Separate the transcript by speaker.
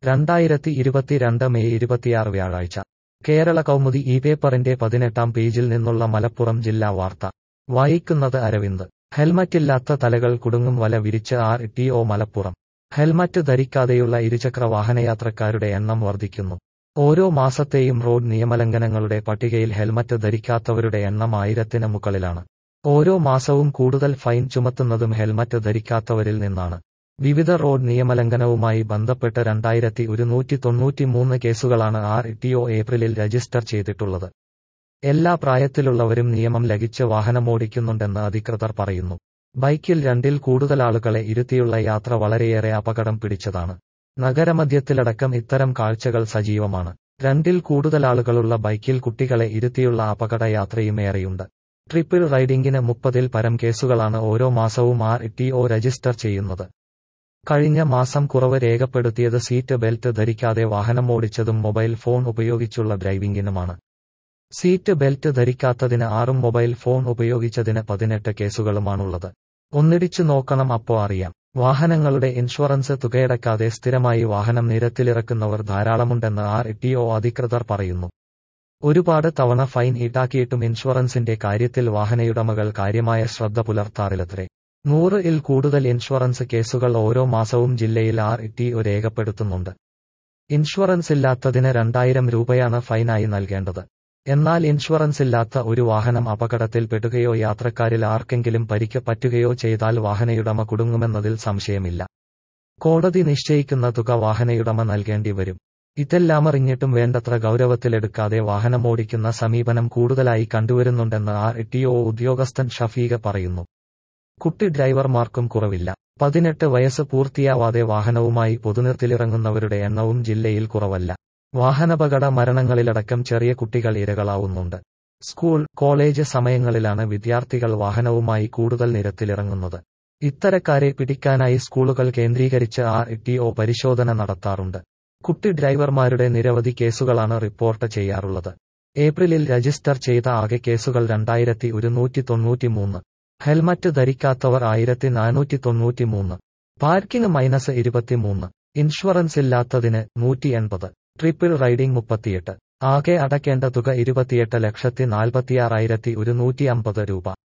Speaker 1: രണ്ടായിരത്തി ഇരുപത്തിരണ്ട് മെയ് ഇരുപത്തിയാറ് വ്യാഴാഴ്ച കേരള കൗമുദി ഈ പേപ്പറിന്റെ പതിനെട്ടാം പേജിൽ നിന്നുള്ള മലപ്പുറം ജില്ലാ വാർത്ത വായിക്കുന്നത് അരവിന്ദ് ഹെൽമറ്റില്ലാത്ത തലകൾ കുടുങ്ങും വല വിരിച്ച് R T O Malappuram helmet ധരിക്കാതെയുള്ള ഇരുചക്ര വാഹനയാത്രക്കാരുടെ എണ്ണം വർദ്ധിക്കുന്നു ഓരോ മാസത്തെയും റോഡ് നിയമലംഘനങ്ങളുടെ പട്ടികയിൽ ഹെൽമറ്റ് ധരിക്കാത്തവരുടെ എണ്ണം ആയിരത്തിന് മുകളിലാണ് ഓരോ മാസവും കൂടുതൽ ഫൈൻ ചുമത്തുന്നതും ഹെൽമറ്റ് ധരിക്കാത്തവരിൽ നിന്നാണ് വിവിധ റോഡ് നിയമലംഘനവുമായി ബന്ധപ്പെട്ട് രണ്ടായിരത്തി ഒരുന്നൂറ്റി തൊണ്ണൂറ്റിമൂന്ന് കേസുകളാണ് ആർ ടി ഒ ഏപ്രിലിൽ രജിസ്റ്റർ ചെയ്തിട്ടുള്ളത് എല്ലാ പ്രായത്തിലുള്ളവരും നിയമം ലംഘിച്ച് വാഹനമോടിക്കുന്നുണ്ടെന്ന് അധികൃതർ പറയുന്നു ബൈക്കിൽ രണ്ടിൽ കൂടുതൽ ആളുകളെ ഇരുത്തിയുള്ള യാത്ര വളരെയേറെ അപകടം പിടിച്ചതാണ് നഗരമധ്യത്തിലടക്കം ഇത്തരം കാഴ്ചകൾ സജീവമാണ് രണ്ടിൽ കൂടുതൽ ആളുകളുള്ള ബൈക്കിൽ കുട്ടികളെ ഇരുത്തിയുള്ള അപകട യാത്രയും ഏറെയുണ്ട് ട്രിപ്പിൾ റൈഡിംഗിന് മുപ്പതിൽ പരം കേസുകളാണ് ഓരോ മാസവും ആർ ടി ഒ രജിസ്റ്റർ ചെയ്യുന്നത് കഴിഞ്ഞ മാസം കുറവ് രേഖപ്പെടുത്തിയത് സീറ്റ് ബെൽറ്റ് ധരിക്കാതെ വാഹനമോടിച്ചതും മൊബൈൽ ഫോൺ ഉപയോഗിച്ചുള്ള ഡ്രൈവിംഗിനുമാണ് സീറ്റ് ബെൽറ്റ് ധരിക്കാത്തതിന് ആറും മൊബൈൽ ഫോൺ ഉപയോഗിച്ചതിന് പതിനെട്ട് കേസുകളുമാണുള്ളത് ഒന്നിടിച്ചു നോക്കണം അപ്പോ അറിയാം വാഹനങ്ങളുടെ ഇൻഷുറൻസ് തുകയടക്കാതെ സ്ഥിരമായി വാഹനം നിരത്തിലിറക്കുന്നവർ ധാരാളമുണ്ടെന്ന് ആർ ടി ഒ അധികൃതർ പറയുന്നു ഒരുപാട് തവണ ഫൈൻ ഈടാക്കിയിട്ടും ഇൻഷുറൻസിന്റെ കാര്യത്തിൽ വാഹനയുടമകൾ കാര്യമായ ശ്രദ്ധ പുലർത്താറില്ലത്രേ നൂറ് ഇൽ കൂടുതൽ ഇൻഷുറൻസ് കേസുകൾ ഓരോ മാസവും ജില്ലയിൽ ആർ ടി ഒ രേഖപ്പെടുത്തുന്നുണ്ട് ഇൻഷുറൻസ് ഇല്ലാത്തതിന് രണ്ടായിരം രൂപയാണ് ഫൈനായി നൽകേണ്ടത് എന്നാൽ ഇൻഷുറൻസ് ഇല്ലാത്ത ഒരു വാഹനം അപകടത്തിൽ പെടുകയോ യാത്രക്കാരിൽ ആർക്കെങ്കിലും പരിക്ക് പറ്റുകയോ ചെയ്താൽ വാഹനയുടമ കുടുങ്ങുമെന്നതിൽ സംശയമില്ല കോടതി നിശ്ചയിക്കുന്ന തുക വാഹനയുടമ നൽകേണ്ടി വരും ഇതെല്ലാമറിഞ്ഞിട്ടും വേണ്ടത്ര ഗൗരവത്തിലെടുക്കാതെ വാഹനമോടിക്കുന്ന സമീപനം കൂടുതലായി കണ്ടുവരുന്നുണ്ടെന്ന് ആർ ടി ഒ ഉദ്യോഗസ്ഥൻ ഷഫീഖ പറയുന്നു കുട്ടി ഡ്രൈവർമാർക്കും കുറവില്ല പതിനെട്ട് വയസ്സ് പൂർത്തിയാവാതെ വാഹനവുമായി പൊതുനിർത്തിലിറങ്ങുന്നവരുടെ എണ്ണവും ജില്ലയിൽ കുറവല്ല വാഹനപകട മരണങ്ങളിലടക്കം ചെറിയ കുട്ടികൾ ഇരകളാവുന്നുണ്ട് സ്കൂൾ കോളേജ് സമയങ്ങളിലാണ് വിദ്യാർത്ഥികൾ വാഹനവുമായി കൂടുതൽ നിരത്തിലിറങ്ങുന്നത് ഇത്തരക്കാരെ പിടിക്കാനായി സ്കൂളുകൾ കേന്ദ്രീകരിച്ച് ആർ ടി ഒ പരിശോധന നടത്താറുണ്ട് കുട്ടി ഡ്രൈവർമാരുടെ നിരവധി കേസുകളാണ് റിപ്പോർട്ട് ചെയ്യാറുള്ളത് ഏപ്രിലിൽ രജിസ്റ്റർ ചെയ്ത ആകെ കേസുകൾ രണ്ടായിരത്തി ഒരുന്നൂറ്റി തൊണ്ണൂറ്റിമൂന്ന് ഹെൽമറ്റ് ധരിക്കാത്തവർ ആയിരത്തി നാനൂറ്റി തൊണ്ണൂറ്റിമൂന്ന് പാർക്കിംഗ് മൈനസ് ഇരുപത്തിമൂന്ന് ഇൻഷുറൻസ് ഇല്ലാത്തതിന് നൂറ്റി എൺപത് ട്രിപ്പിൾ റൈഡിംഗ് മുപ്പത്തിയെട്ട് ആകെ അടയ്ക്കേണ്ട തുക ഇരുപത്തിയെട്ട് ലക്ഷത്തി നാൽപ്പത്തിയാറായിരത്തി ഒരുന്നൂറ്റി അമ്പത് രൂപ